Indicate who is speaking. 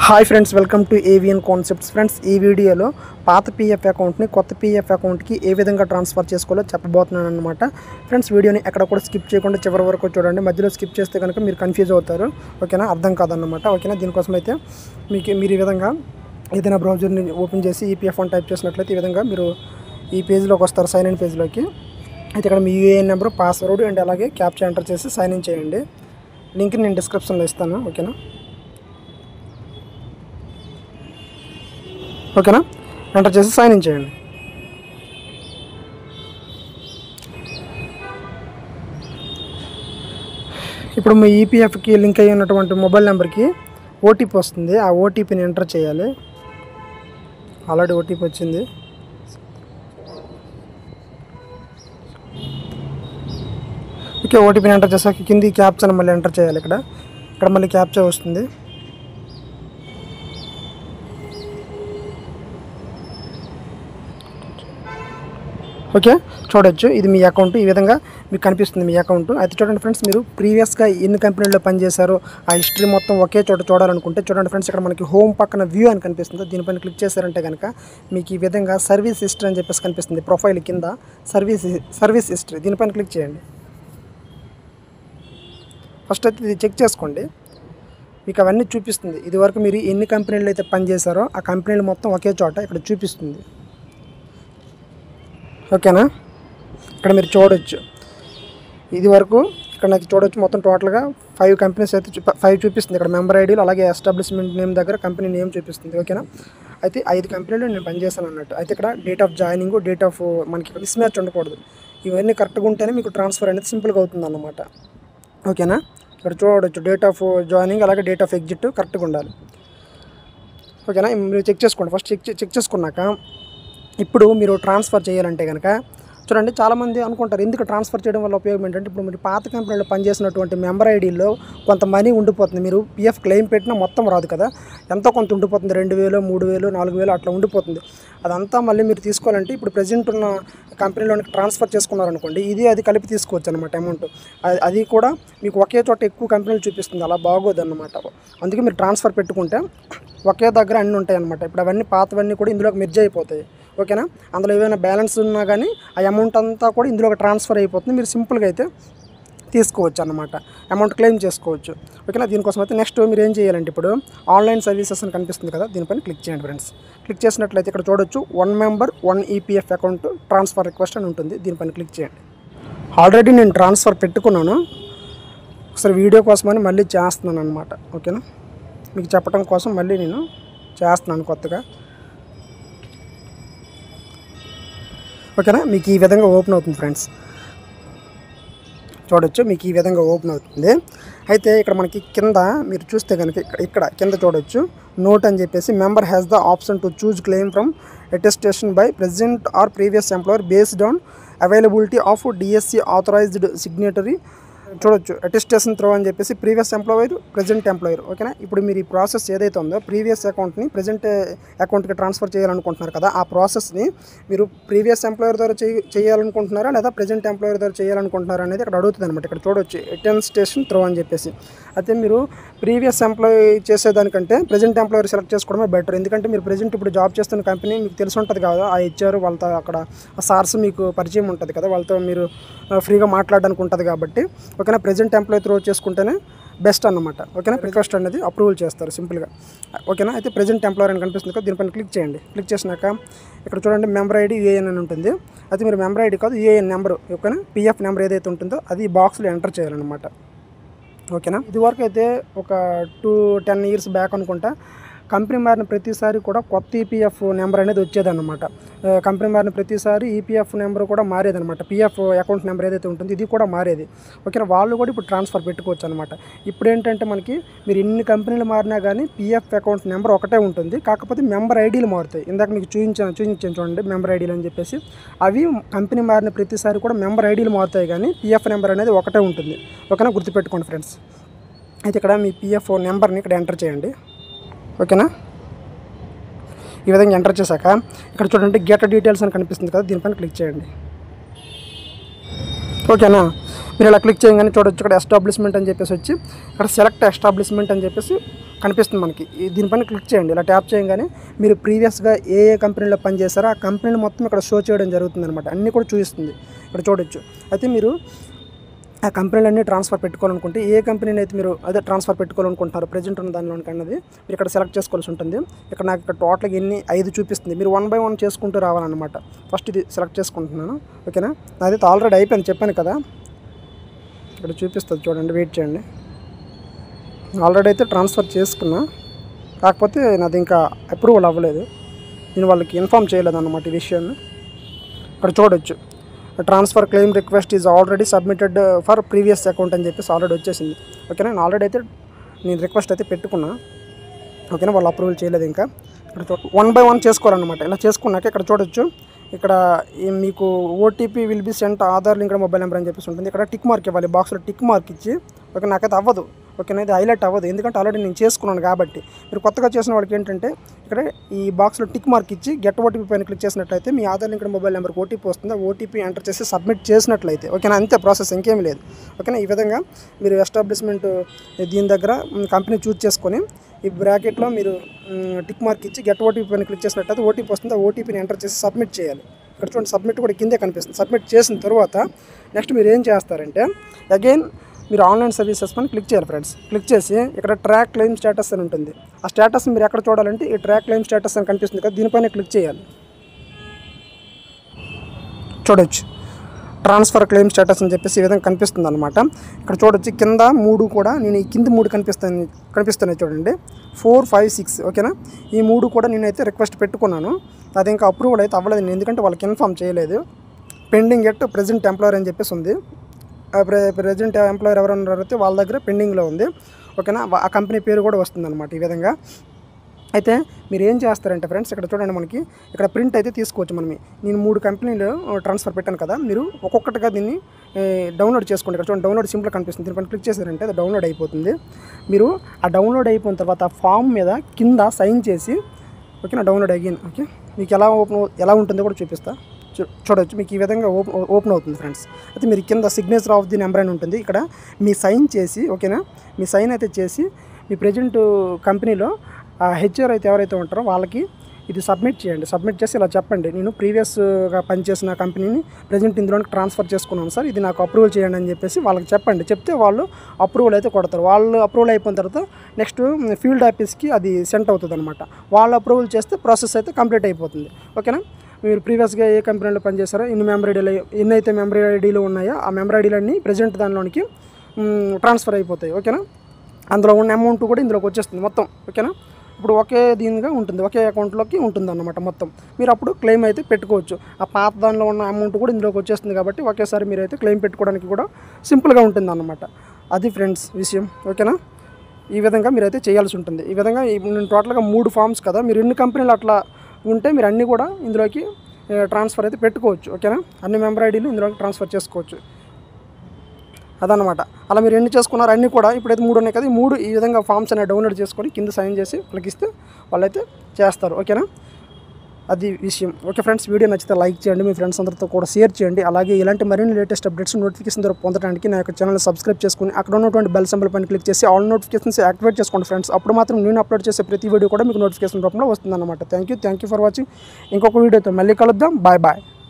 Speaker 1: hi friends welcome to AVN concepts friends ఈ వీడియోలో పాత పీఎఫ్ అకౌంట్ని కొత్త పీఎఫ్ అకౌంట్కి ఏ విధంగా ట్రాన్స్ఫర్ చేసుకోవాలో చెప్పబోతున్నాను అనమాట ఫ్రెండ్స్ వీడియోని ఎక్కడ కూడా స్కిప్ చేయకుండా చివరి వరకు చూడండి మధ్యలో స్కిప్ చేస్తే కనుక మీరు కన్ఫ్యూజ్ అవుతారు ఓకేనా అర్థం కాదన్నమాట ఓకేనా దీనికోసం అయితే మీకు మీరు ఈ విధంగా ఏదైనా బ్రౌజర్ని ఓపెన్ చేసి ఈపీఎఫ్ అని టైప్ చేసినట్లయితే ఈ విధంగా మీరు ఈ పేజ్లోకి వస్తారు సైన్ ఇన్ పేజ్లోకి అయితే ఇక్కడ మీ యూఏఎన్ నెంబర్ పాస్వర్డ్ అండ్ అలాగే క్యాప్చర్ ఎంటర్ చేసి సైన్ ఇన్ చేయండి లింక్ నేను డిస్క్రిప్షన్లో ఇస్తాను ఓకేనా ఓకేనా ఎంటర్ చేసి సైన్ ఇన్ చేయండి ఇప్పుడు మీ ఈపీఎఫ్కి లింక్ అయ్యి ఉన్నటువంటి మొబైల్ నెంబర్కి ఓటీపీ వస్తుంది ఆ ఓటీపీని ఎంటర్ చేయాలి ఆల్రెడీ ఓటీపీ వచ్చింది ఓకే ఓటీపీని ఎంటర్ చేసాక కింది క్యాప్చర్ మళ్ళీ ఎంటర్ చేయాలి ఇక్కడ ఇక్కడ మళ్ళీ క్యాప్చర్ వస్తుంది ఓకే చూడొచ్చు ఇది మీ అకౌంట్ ఈ విధంగా మీకు కనిపిస్తుంది మీ అకౌంట్ అయితే చూడండి ఫ్రెండ్స్ మీరు ప్రీవియస్గా ఎన్ని కంపెనీల్లో పనిచేశారో ఆ హిస్టరీ మొత్తం ఒకే చోట చూడాలనుకుంటే చూడండి ఫ్రెండ్స్ ఇక్కడ మనకి హోమ్ పక్కన వ్యూ అని కనిపిస్తుంది దీనిపైన క్లిక్ చేశారంటే కనుక మీకు ఈ విధంగా సర్వీస్ హిస్టరీ అని చెప్పేసి కనిపిస్తుంది ప్రొఫైల్ కింద సర్వీస్ సర్వీస్ హిస్టరీ దీనిపైన క్లిక్ చేయండి ఫస్ట్ అయితే ఇది చెక్ చేసుకోండి మీకు అవన్నీ చూపిస్తుంది ఇదివరకు మీరు ఎన్ని కంపెనీలు అయితే పనిచేశారో ఆ కంపెనీలు మొత్తం ఒకే చోట ఇక్కడ చూపిస్తుంది ఓకేనా ఇక్కడ మీరు చూడొచ్చు ఇది వరకు ఇక్కడ నాకు చూడొచ్చు మొత్తం టోటల్గా ఫైవ్ కంపెనీస్ అయితే చూప- ఫైవ్ చూపిస్తుంది ఇక్కడ మెంబర్ ఐడీలు అలాగే ఎస్టాబ్లిష్మెంట్ నేమ్ దగ్గర కంపెనీ నేమ్ చూపిస్తుంది ఓకేనా అయితే ఐదు కంపెనీలు నేను పనిచేశాను అన్నట్టు అయితే ఇక్కడ date of joining date of మనకి మిస్ మ్యాచ్ ఉండకూడదు ఇవన్నీ కరెక్ట్గా ఉంటేనే మీకు ట్రాన్స్ఫర్ అనేది సింపుల్గా అవుతుంది అన్నమాట ఓకేనా ఇక్కడ చూడవచ్చు డేట్ ఆఫ్ జాయినింగ్ అలాగే డేట్ ఆఫ్ ఎగ్జిట్ కరెక్ట్గా ఉండాలి ఓకేనా మీరు చెక్ చేసుకోండి ఫస్ట్ చెక్ చెక్ చేసుకున్నాక ఇప్పుడు మీరు ట్రాన్స్ఫర్ చేయాలంటే కనుక చూడండి చాలామంది అనుకుంటారు ఎందుకు ట్రాన్స్ఫర్ చేయడం వల్ల ఉపయోగం ఏంటంటే ఇప్పుడు మీరు పాత కంపెనీలో పనిచేసినటువంటి మెంబర్ ఐడీలో కొంత మనీ ఉండిపోతుంది మీరు పిఎఫ్ క్లెయిమ్ పెట్టినా మొత్తం రాదు కదా ఎంతో కొంత ఉండిపోతుంది రెండు వేలు మూడు వేలు నాలుగు వేలు అట్లా ఉండిపోతుంది అదంతా మళ్ళీ మీరు తీసుకోవాలంటే ఇప్పుడు ప్రజెంట్ ఉన్న కంపెనీలోనికి ట్రాన్స్ఫర్ చేసుకున్నారనుకోండి ఇది అది కలిపి తీసుకోవచ్చు అనమాట అమౌంట్ అది- అది కూడా మీకు ఒకే చోట ఎక్కువ కంపెనీలు చూపిస్తుంది అలా బాగోదు అనమాట అందుకే మీరు ట్రాన్స్ఫర్ పెట్టుకుంటే ఒకే దగ్గర అన్నీ ఉంటాయి అనమాట ఇప్పుడు అవన్నీ పాతవన్నీ కూడా ఇందులోకి మెర్జ్ అయిపోతాయి ఓకేనా అందులో ఏమైనా బ్యాలెన్స్ ఉన్నా కానీ ఆ అమౌంట్ అంతా కూడా ఇందులోకి ట్రాన్స్ఫర్ అయిపోతుంది మీరు సింపుల్గా అయితే తీసుకోవచ్చు అన్నమాట అమౌంట్ క్లెయిమ్ చేసుకోవచ్చు ఓకేనా దీనికోసం అయితే నెక్స్ట్ మీరు ఏం చేయాలంటే ఇప్పుడు ఆన్లైన్ సర్వీసెస్ అని కనిపిస్తుంది కదా దీనిపైన క్లిక్ చేయండి ఫ్రెండ్స్ క్లిక్ చేసినట్లయితే ఇక్కడ చూడొచ్చు one member one EPF account transfer request అని ఉంటుంది దీనిపైన క్లిక్ చేయండి ఆల్రెడీ నేను ట్రాన్స్ఫర్ పెట్టుకున్నాను ఒకసారి వీడియో కోసమని మళ్ళీ చేస్తున్నాను అనమాట ఓకేనా మీకు చెప్పడం కోసం మళ్ళీ నేను చేస్తున్నాను కొత్తగా ఓకేనా మీకు ఈ విధంగా ఓపెన్ అవుతుంది ఫ్రెండ్స్ చూడొచ్చు మీకు ఈ విధంగా ఓపెన్ అవుతుంది అయితే ఇక్కడ మనకి కింద మీరు చూస్తే కనుక ఇక్కడ ఇక్కడ కింద చూడొచ్చు నోట్ అని చెప్పేసి member has the option to choose claim from attestation by present or previous employer based on availability of DSC authorised signatory చూడొచ్చు అటెస్టేషన్ త్రో అని చెప్పేసి ప్రీవియస్ ఎంప్లాయర్ ప్రజెంట్ ఎంప్లాయర్ ఓకేనా ఇప్పుడు మీరు ఈ ప్రాసెస్ ఏదైతే ఉందో ప్రీవియస్ అకౌంట్ని ప్రజెంట్ అకౌంట్కి ట్రాన్స్ఫర్ చేయాలనుకుంటున్నారు కదా ఆ ప్రాసెస్ని మీరు ప్రీవియస్ ఎంప్లాయర్ ద్వారా చేయ చేయాలనుకుంటున్నారా లేదా ప్రజెంట్ ఎంప్లాయర్ ద్వారా చేయాలనుకుంటున్నారా అనేది ఇక్కడ అడుగుతుంది అనమాట ఇక్కడ చూడొచ్చు అటెస్టేషన్ త్రో అని చెప్పేసి అయితే మీరు ప్రీవియస్ ఎంప్లాయ్ చేసేదానికంటే ప్రజెంట్ ఎంప్లాయర్ సెలెక్ట్ చేసుకోవడమే బెటర్ ఎందుకంటే మీరు ప్రజెంట్ ఇప్పుడు జాబ్ చేస్తున్న కంపెనీ మీకు తెలిసి ఉంటుంది కదా ఆ హెచ్ఆర్ వాళ్ళతో అక్కడ ఆ సార్స్ మీకు పరిచయం ఉంటుంది కదా వాళ్ళతో మీరు ఆ, ఫ్రీగా మాట్లాడడానికి ఉంటుంది కాబట్టి ఓకేనా ప్రజెంట్ ఎంప్లాయ్ త్రో చేసుకుంటేనే బెస్ట్ అన్నమాట ఓకేనా రిక్వెస్ట్ అనేది అప్రూవల్ చేస్తారు సింపుల్గా ఓకేనా అయితే ప్రజెంట్ ఎంప్లాయర్ అని కనిపిస్తుంది కదా దీనిపైన క్లిక్ చేయండి క్లిక్ చేసినాక ఇక్కడ చూడండి మెంబర్ ఐడి యూఏఎన్ అని ఉంటుంది అయితే మీరు మెంబర్ ఐడి కాదు యూఏఎన్ నెంబర్ ఓకేనా పిఎఫ్ నెంబర్ ఏదైతే ఉంటుందో అది ఈ బాక్స్లో ఎంటర్ చేయాలన్నమాట ఓకేనా ఇదివరకు అయితే ఒక టూ టెన్ ఇయర్స్ బ్యాక్ అనుకుంటా కంపెనీ మారిన ప్రతిసారి కూడా కొత్త ఈపీఎఫ్ నెంబర్ అనేది వచ్చేదన్నమాట ఆ, కంపెనీ మారిన ప్రతిసారి ఈపీఎఫ్ నెంబర్ కూడా మారేదన్నమాట పిఎఫ్ అకౌంట్ నెంబర్ ఏదైతే ఉంటుందో ఇది కూడా మారేది ఓకేనా వాళ్ళు కూడా ఇప్పుడు ట్రాన్స్ఫర్ పెట్టుకోవచ్చు అనమాట ఇప్పుడు ఏంటంటే మనకి మీరు ఎన్ని కంపెనీలు మారినా కానీ పిఎఫ్ అకౌంట్ నెంబర్ ఒకటే ఉంటుంది కాకపోతే మెంబర్ ఐడీలు మారుతాయి ఇందాక మీకు చూపించాను చూపించాను చూడండి మెంబర్ ఐడీలు అని చెప్పేసి అవి కంపెనీ మారిన ప్రతిసారి కూడా మెంబర్ ఐడీలు మారుతాయి కానీ పిఎఫ్ నెంబర్ అనేది ఒకటే ఉంటుంది ఓకేనా గుర్తుపెట్టుకోండి ఫ్రెండ్స్ అయితే ఇక్కడ మీ పిఎఫ్ నెంబర్ని ఇక్కడ ఎంటర్ చేయండి ఓకేనా ఈ విధంగా ఎంటర్ చేశాక ఇక్కడ చూడండి గెట్ డీటెయిల్స్ అని కనిపిస్తుంది కదా దీనిపైన క్లిక్ చేయండి ఓకేనా మీరు ఇలా క్లిక్ చేయగానే చూడొచ్చు ఇక్కడ ఎస్టాబ్లిష్మెంట్ అని చెప్పేసి వచ్చి ఇక్కడ సెలెక్ట్ ఎస్టాబ్లిష్మెంట్ అని చెప్పేసి కనిపిస్తుంది మనకి ఈ దీనిపైన క్లిక్ చేయండి ఇలా ట్యాప్ చేయగానే మీరు ప్రీవియస్గా ఏ ఏ కంపెనీలో పనిచేస్తారో ఆ కంపెనీలు మొత్తం ఇక్కడ షో చేయడం జరుగుతుంది అనమాట అన్నీ కూడా చూపిస్తుంది ఇక్కడ చూడొచ్చు అయితే మీరు ఆ కంపెనీలన్నీ ట్రాన్స్ఫర్ పెట్టుకోవాలనుకుంటే ఏ కంపెనీని అయితే మీరు అదే ట్రాన్స్ఫర్ పెట్టుకోవాలనుకుంటున్నారు ప్రజెంట్ ఉన్న దానిలోనికి అన్నది మీరు ఇక్కడ సెలెక్ట్ చేసుకోవాల్సి ఉంటుంది ఇక్కడ నాకు ఇక్కడ టోటల్గా ఎన్ని ఐదు చూపిస్తుంది మీరు వన్ బై వన్ చేసుకుంటూ రావాలన్నమాట ఫస్ట్ ఇది సెలెక్ట్ చేసుకుంటున్నాను ఓకేనా నాది ఆల్రెడీ అయిపోయింది చెప్పాను కదా ఇక్కడ చూపిస్తుంది చూడండి వెయిట్ చేయండి ఆల్రెడీ అయితే ట్రాన్స్ఫర్ చేసుకున్నా కాకపోతే నాది ఇంకా అప్రూవల్ అవ్వలేదు నేను వాళ్ళకి ఇన్ఫామ్ చేయలేదు అన్నమాట ఈ విషయాన్ని ఇక్కడ చూడొచ్చు transfer claim request is already submitted for previous account అని చెప్పేసి ఆల్రెడీ వచ్చేసింది ఓకేనా నేను ఆల్రెడీ అయితే నేను రిక్వెస్ట్ అయితే పెట్టుకున్నా ఓకేనా వాళ్ళు అప్రూవల్ చేయలేదు ఇంకా ఇక్కడ చూ వన్ బై వన్ చేసుకోవాలన్నమాట ఇలా చేసుకున్నాక ఇక్కడ చూడొచ్చు ఇక్కడ ఈ మీకు OTP will be sent Aadhaar link mobile number అని చెప్పేసి ఉంటుంది ఇక్కడ టిక్ మార్క్ ఇవ్వాలి బాక్స్లో టిక్ మార్క్ ఇచ్చి ఓకే నాకైతే అవ్వదు ఓకేనా ఇది హైలైట్ అవ్వదు ఎందుకంటే ఆల్రెడీ నేను చేసుకున్నాను కాబట్టి మీరు కొత్తగా చేసిన వాళ్ళకి ఏంటంటే ఇక్కడ ఈ బాక్స్లో టిక్ మార్క్ ఇచ్చి గెట్ ఓటీపీ పైన క్లిక్ చేసినట్లయితే మీ ఆధార్ లింక్ మొబైల్ నెంబర్కి ఓటీపీ వస్తుంది ఓటీపీ ఎంటర్ చేసి సబ్మిట్ చేసినట్లయితే ఓకేనా అంతే ప్రాసెస్ ఇంకేమీ లేదు ఓకేనా ఈ విధంగా మీరు ఎస్టాబ్లిష్మెంట్ దీని దగ్గర కంపెనీ చూస్ చేసుకొని ఈ బ్రాకెట్లో మీరు మ్, టిక్ మార్క్ ఇచ్చి గెట్ ఓటీపీ పైన క్లిక్ చేసినట్లయితే ఓటీపీ వస్తుంది ఆ ఓటీపీని ఎంటర్ చేసి సబ్మిట్ చేయాలి ఇక్కడ చూడండి సబ్మిట్ కూడా కిందే కనిపిస్తుంది సబ్మిట్ చేసిన తర్వాత నెక్స్ట్ మీరు ఏం చేస్తారంటే అగైన్ మీరు ఆన్లైన్ సర్వీసెస్ పైన క్లిక్ చేయాలి ఫ్రెండ్స్ క్లిక్ చేసి ఇక్కడ ట్రాక్ క్లెయిమ్ స్టేటస్ అని ఉంటుంది ఆ స్టేటస్ మీరు ఎక్కడ చూడాలంటే ఈ ట్రాక్ క్లెయిమ్ స్టేటస్ అని కనిపిస్తుంది కదా దీనిపైన క్లిక్ చేయాలి చూడొచ్చు ట్రాన్స్ఫర్ క్లెయిమ్ స్టేటస్ అని చెప్పేసి ఈ విధంగా కనిపిస్తుంది అనమాట ఇక్కడ చూడొచ్చు కింద మూడు కూడా నేను ఈ కింద మూడు కనిపిస్తాను కనిపిస్తున్నాయి చూడండి ఫోర్ ఫైవ్ సిక్స్ ఓకేనా ఈ మూడు కూడా నేనైతే రిక్వెస్ట్ పెట్టుకున్నాను అది ఇంకా అప్రూవల్ అయితే అవ్వలేదు నేను ఎందుకంటే వాళ్ళకి ఇన్ఫామ్ చేయలేదు పెండింగ్ ఎట్ ప్రజెంట్ ఎంప్లాయర్ అని చెప్పేసి ఉంది ప్రజెంట్ ఎంప్లాయర్ ఎవరు ఉన్నారైతే వాళ్ళ దగ్గర పెండింగ్లో ఉంది ఓకేనా వా- ఆ కంపెనీ పేరు కూడా వస్తుంది అనమాట ఈ విధంగా అయితే మీరు ఏం చేస్తారంటే ఫ్రెండ్స్ ఇక్కడ చూడండి మనకి ఇక్కడ ప్రింట్ అయితే తీసుకోవచ్చు మనం నేను మూడు కంపెనీలు ట్రాన్స్ఫర్ పెట్టాను కదా మీరు ఒక్కొక్కటిగా దీన్ని ఏ, డౌన్లోడ్ చేసుకోండి ఇక్కడ చూడండి డౌన్లోడ్ సింపుల్ కనిపిస్తుంది దీనిపైన క్లిక్ చేశారంటే అది డౌన్లోడ్ అయిపోతుంది మీరు ఆ డౌన్లోడ్ అయిపోయిన తర్వాత ఆ ఫామ్ మీద కింద సైన్ చేసి ఓకేనా డౌన్లోడ్ అయ్యింది ఓకే మీకు ఎలా ఓపెన్ ఎలా ఉంటుందో కూడా చూపిస్తా చూ చూడవచ్చు మీకు ఈ విధంగా ఓపెన్ ఓపెన్ అవుతుంది ఫ్రెండ్స్ అయితే మీరు కింద సిగ్నేచర్ ఆఫ్ ది నెంబర్ అని ఉంటుంది ఇక్కడ మీ సైన్ చేసి ఓకేనా మీ సైన్ అయితే చేసి మీ ప్రజెంట్ కంపెనీలో ఆ హెచ్ఆర్ అయితే ఎవరైతే ఉంటారో వాళ్ళకి ఇది సబ్మిట్ చేయండి సబ్మిట్ చేసి ఇలా చెప్పండి నేను ప్రీవియస్గా పనిచేసిన కంపెనీని ప్రజెంట్ ఇందులోకి ట్రాన్స్ఫర్ చేసుకున్నాను సార్ ఇది నాకు అప్రూవల్ చేయండి అని చెప్పేసి వాళ్ళకి చెప్పండి చెప్తే వాళ్ళు అప్రూవల్ అయితే కొడతారు వాళ్ళు అప్రూవల్ అయిపోయిన తర్వాత నెక్స్ట్ ఫీల్డ్ ఆఫీస్కి అది సెంట్ అవుతుంది అనమాట వాళ్ళు అప్రూవల్ చేస్తే ప్రాసెస్ అయితే కంప్లీట్ అయిపోతుంది ఓకేనా మీరు ప్రీవియస్గా ఏ కంపెనీలో పనిచేస్తారో ఎన్ని మెంబర్ ఐడీలు ఎన్ని అయితే మెంబర్ ఐడీలు ఉన్నాయో ఆ మెంబర్ ఐడీలన్నీ ప్రజెంట్ దానిలోనికి ట్రాన్స్ఫర్ అయిపోతాయి ఓకేనా అందులో ఉన్న అమౌంట్ కూడా ఇందులోకి వచ్చేస్తుంది మొత్తం ఓకేనా ఇప్పుడు ఒకే దీనిగా ఉంటుంది ఒకే అకౌంట్లోకి ఉంటుంది అన్నమాట మొత్తం మీరు అప్పుడు క్లెయిమ్ అయితే పెట్టుకోవచ్చు ఆ పాత దానిలో ఉన్న అమౌంట్ కూడా ఇందులోకి వచ్చేస్తుంది కాబట్టి ఒకేసారి మీరు అయితే క్లెయిమ్ పెట్టుకోవడానికి కూడా సింపుల్గా ఉంటుంది అన్నమాట అది ఫ్రెండ్స్ విషయం ఓకేనా ఈ విధంగా మీరు అయితే చేయాల్సి ఉంటుంది ఈ విధంగా ఈ- నేను టోటల్గా మూడు ఫామ్స్ కదా మీరు ఎన్ని కంపెనీలు అట్లా ఉంటే మీరు అన్నీ కూడా ఇందులోకి ట్రాన్స్ఫర్ అయితే పెట్టుకోవచ్చు ఓకేనా అన్ని మెంబర్ ఐడీలు ఇందులోకి ట్రాన్స్ఫర్ చేసుకోవచ్చు అదనమాట అలా మీరు ఎన్ని చేసుకున్నారు అన్నీ కూడా ఇప్పుడైతే మూడు ఉన్నాయి కదా ఈ మూడు ఈ విధంగా ఫామ్స్ అనేవి డౌన్లోడ్ చేసుకొని కింద సైన్ చేసి వాళ్ళకి ఇస్తే వాళ్ళైతే చేస్తారు ఓకేనా అది విషయం ఓకే ఫ్రెండ్స్ వీడియో నచ్చితే లైక్ చేయండి మీ ఫ్రెండ్స్ అందరితో కూడా షేర్ చేయండి అలాగే ఇలాంటి మరిన్ని లేటెస్ట్ అప్డేట్స్ నోటిఫికేషన్ ద్వారా పొందడానికి నా యొక్క ఛానల్ సబ్స్క్రైబ్ చేసుకుని అక్కడ ఉన్నటువంటి బెల్ సింబల్ పైన క్లిక్ చేసి ఆల్ నోటిఫికేషన్స్ యాక్టివేట్ చేసుకోండి ఫ్రెండ్స్ అప్పుడు మాత్రం నేను అప్లోడ్ చేసే ప్రతి వీడియో కూడా మీకు నోటిఫికేషన్ రూపంలో వస్తుందన్నమాట thank you thank you for watching ఇంకొక వీడియోతో మళ్ళీ కలుద్దాం బాయ్ బాయ్